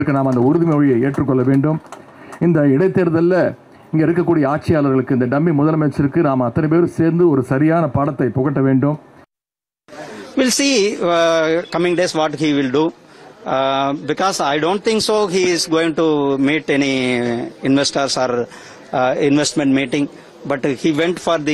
இதற்கு நாம் அந்த உறுதிமொழியை ஏற்றுக்கொள்ள வேண்டும் இந்த இடைத்தேர்தலில் இங்கே இருக்கக்கூடிய ஆட்சியாளர்களுக்கு இந்த டம்மி முதலமைச்சருக்கு நாம் அத்தனை பேரும் சேர்ந்து ஒரு சரியான பாடத்தை புகட்ட வேண்டும் We'll see uh, coming days what he will do. Uh, because I don't think so he is going to meet any investors or uh, investment meeting. But he went for the,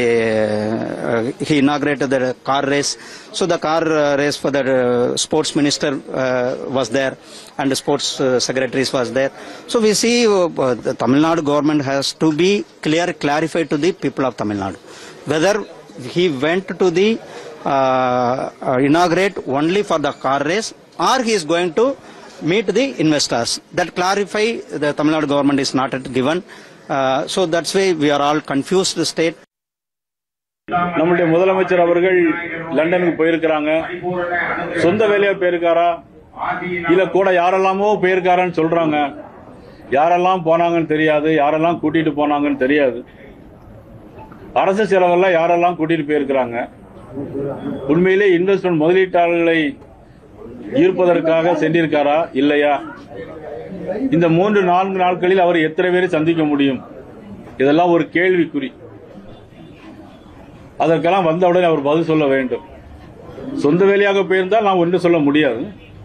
uh, he inaugurated the car race. So the car uh, race for the uh, sports minister uh, was there and the sports uh, secretaries was there. So we see uh, the Tamil Nadu government has to be clear, clarified to the people of Tamil Nadu. Whether he went to the uh, uh, inaugurate only for the car race or he is going to meet the investors. That clarify the Tamil Nadu government is not yet given. Uh, so that's why we are all confused state. நம்முடைய முதலமைச்சர் அவர்கள் லண்டனுக்கு போயிருக்கிறாங்க சொந்த வேலையா போயிருக்காரா இல்ல கூட யாரெல்லாமோ போயிருக்காரான்னு சொல்றாங்க யாரெல்லாம் போனாங்கன்னு தெரியாது யாரெல்லாம் கூட்டிட்டு போனாங்கன்னு தெரியாது அரசு செலவெல்லாம் யாரெல்லாம் கூட்டிட்டு போயிருக்கிறாங்க உண்மையிலே இன்வெஸ்ட்மெண்ட் முதலீட்டாளர்களை ஈர்ப்பதற்காக சென்றிருக்காரா இல்லையா இந்த மூன்று நான்கு நாட்களில் அவர் எத்தனை பேரை சந்திக்க முடியும் இதெல்லாம் ஒரு கேள்விக்குறி அதற்கெல்லாம் வந்தவுடனே அவர் பதில் சொல்ல வேண்டும் சொந்த வேலையாக போயிருந்தால் நாம் ஒன்று சொல்ல முடியாது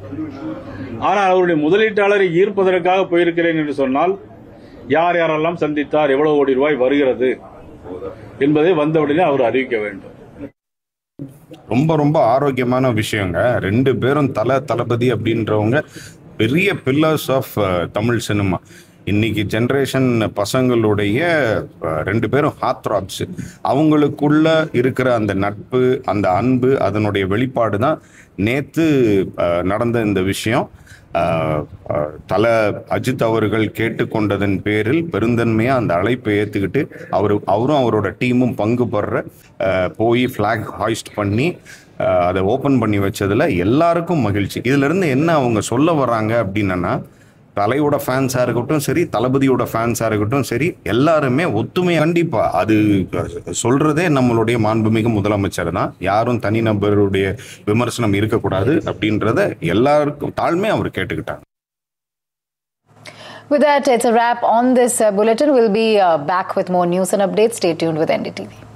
ஆனால் அவருடைய முதலீட்டாளரை ஈர்ப்பதற்காக போயிருக்கிறேன் என்று சொன்னால் யார் யாரெல்லாம் சந்தித்தார் எவ்வளவு கோடி ரூபாய் வருகிறது என்பதை வந்தவுடனே அவர் அறிவிக்க வேண்டும் ரொம்ப ரொம்ப ஆரோக்கியமான விஷயங்க ரெண்டு பேரும் தல தளபதி அப்படின்றவங்க பெரிய பில்லர்ஸ் ஆஃப் தமிழ் சினிமா இன்னைக்கு ஜென்ரேஷன் பசங்களுடைய அஹ், ரெண்டு பேரும் ஹாத்ராப்ஸ் அவங்களுக்குள்ள இருக்கிற அந்த நட்பு அந்த அன்பு அதனுடைய வெளிப்பாடு தான் நேத்து அஹ், நடந்த இந்த விஷயம் அஹ், அஹ், தல அஜித் அவர்கள் கேட்டுக்கொண்டதன் பேரில் பெருந்தன்மையா அந்த அழைப்பை ஏத்துக்கிட்டு அவரு அவரும் அவரோட டீமும் பங்கு பெற அஹ், போய் ஃபிளாக் ஹாய்ஸ்ட் பண்ணி அஹ், அதை ஓபன் பண்ணி வச்சதுல எல்லாருக்கும் மகிழ்ச்சி இதுல இருந்து என்ன அவங்க சொல்ல வர்றாங்க அப்படின்னா தலையோட ஃபேன்ஸாக இருக்கட்டும் சரி தளபதியோட ஃபேன்ஸாக இருக்கட்டும் சரி எல்லாருமே ஒத்துமை கண்டிப்பா அது சொல்றதே நம்மளுடைய மாண்புமிகு முதலமைச்சர் தான் யாரும் தனிநபருடைய விமர்சனம் இருக்கக்கூடாது அப்படின்றத எல்லாருக்கும் தாழ்மை அவர் கேட்டுக்கிட்டாங்க With that, it's a wrap on this uh, bulletin. We'll be uh, back with more news and updates. Stay tuned with NDTV.